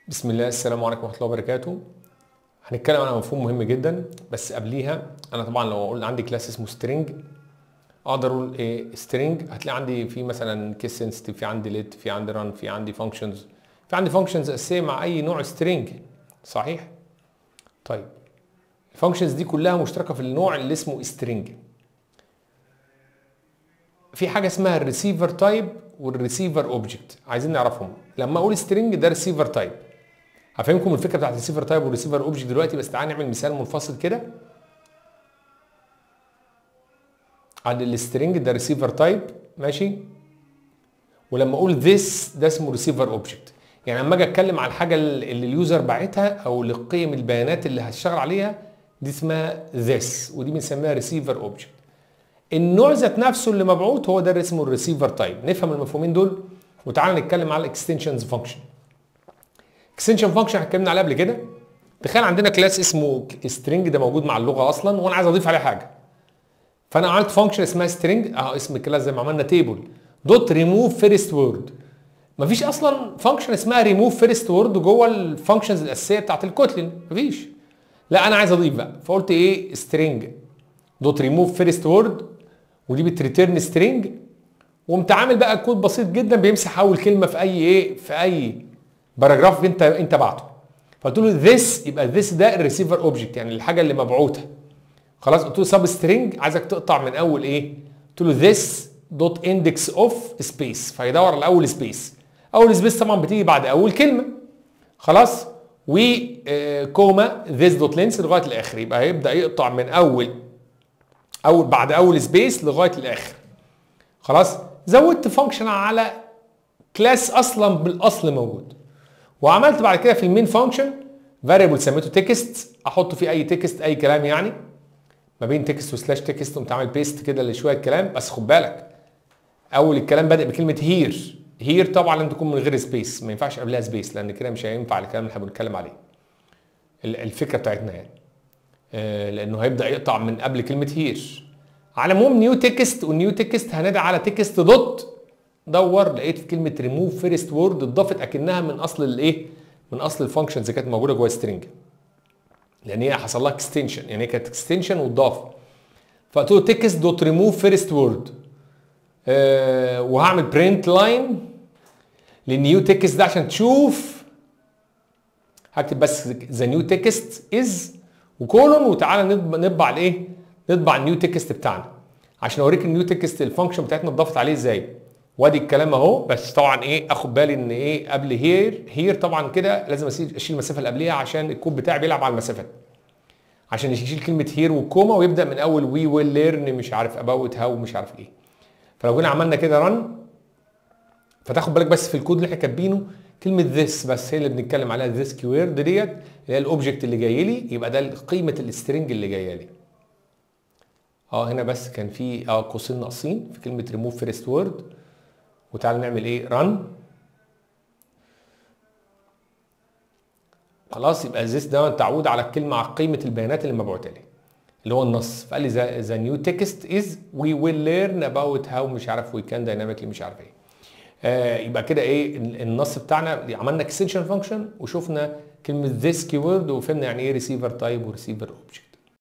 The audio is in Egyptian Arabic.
بسم الله السلام عليكم ورحمه الله وبركاته هنتكلم عن مفهوم مهم جدا بس قبليها انا طبعا لو اقول عندي كلاس اسمه سترينج اقدر اقول ايه سترينج هتلاقي عندي في مثلا كيس سنسيتيف في عندي ليت في عندي ران في عندي فانكشنز في عندي فانكشنز اساسيه مع اي نوع سترينج صحيح طيب الفانكشنز دي كلها مشتركه في النوع اللي اسمه سترينج في حاجه اسمها الريسيفر تايب والريسيفر اوبجكت عايزين نعرفهم لما اقول سترينج ده ريسيفر تايب هفهمكم الفكره بتاعت الريسيفر تايب والريسيفر اوبجكت دلوقتي بس تعالى نعمل مثال منفصل كده عن السترينج ده ريسيفر تايب ماشي ولما اقول this ده اسمه ريسيفر اوبجكت يعني لما اجي اتكلم عن الحاجه اللي اليوزر باعتها او لقيم البيانات اللي هشتغل عليها دي اسمها this ودي بنسميها ريسيفر اوبجكت النوع ذات نفسه اللي مبعوث هو ده اللي اسمه الريسيفر تايب نفهم المفهومين دول وتعالى نتكلم على الاكستنشنز فانكشن اكستنشن فانكشن اتكلمنا عليه قبل كده تخيل عندنا كلاس اسمه سترينج ده موجود مع اللغه اصلا وانا عايز اضيف عليه حاجه فانا عملت فانكشن اسمها سترينج اهو اسم الكلاس زي ما عملنا تيبل دوت ريموف فيرست وورد مفيش اصلا فانكشن اسمها ريموف فيرست وورد جوه الفانكشنز الاساسيه بتاعت الكوتلين مفيش لا انا عايز اضيف بقى فقلت ايه سترينج دوت ريموف فيرست وورد ودي بتريتيرن سترينج وقمت عامل بقى كود بسيط جدا بيمسح اول كلمه في اي ايه في اي باراجراف انت انت بعته فقلت له this يبقى this ده الريسيفر اوبجكت يعني الحاجه اللي مبعوثه خلاص قلت له سب سترينج عايزك تقطع من اول ايه قلت له this دوت اندكس اوف سبيس فيدور على اول سبيس اول سبيس طبعا بتيجي بعد اول كلمه خلاص و كوما this دوت لينس لغايه الاخر يبقى هيبدا يقطع من اول اول بعد اول سبيس لغايه الاخر خلاص زودت فانكشن على كلاس اصلا بالاصل موجود وعملت بعد كده في المين فانكشن فاريبل سميته تكست احط فيه اي تكست اي كلام يعني ما بين تكست وسلاش تكست قمت عامل بيست كده لشويه كلام بس خد بالك اول الكلام بدا بكلمه هير هير طبعا لازم تكون من غير سبيس ما ينفعش قبلها سبيس لان كده مش هينفع الكلام اللي احنا بنتكلم عليه الفكره بتاعتنا يعني آه لانه هيبدا يقطع من قبل كلمه هير على العموم نيو تكست والنيو تكست هندعي على تكست دوت دور لقيت في كلمه ريموف فيرست وورد اتضافت اكنها من اصل الايه من اصل الفانكشنز اللي كانت موجوده جوه سترينج لان هي حصل لها اكستنشن يعني هي كانت اكستنشن واتضاف فقلت له تكست دوت ريموف فيرست وورد وهعمل برنت لاين للنيو تكست ده عشان تشوف هكتب بس ذا نيو تكست از وكولون وتعالى نطبع الايه نطبع النيو تكست بتاعنا عشان اوريك النيو تكست الفانكشن بتاعتنا اتضافت عليه ازاي وادي الكلام اهو بس طبعا ايه اخد بالي ان ايه قبل هير هير طبعا كده لازم اشيل المسافه اللي قبليها عشان الكود بتاعي بيلعب على المسافات عشان يشيل كلمه هير والكوما ويبدا من اول وي ويل ليرن مش عارف اباوت هاو مش عارف ايه فلو جينا عملنا كده رن فتاخد بالك بس في الكود اللي احنا كاتبينه كلمه ذس بس هي اللي بنتكلم عليها ذس كيورد ديت اللي هي الاوبجكت اللي جاي لي يبقى ده قيمه السترنج اللي جايه لي اه هنا بس كان في اه قوسين ناقصين في كلمه ريموف فيرست وورد وتعالى نعمل ايه رن خلاص يبقى ذس ده تعود على الكلمه على قيمه البيانات اللي مبعوثه لي اللي هو النص فقال لي ذا نيو تكست از وي ويل ليرن اباوت هاو مش عارف وي كان دايناميكلي مش عارف ايه آه يبقى كده ايه النص بتاعنا عملنا اكستنشن فانكشن وشفنا كلمه ذس كيورد وفهمنا يعني ايه ريسيفر تايب وريسيفر اوبجكت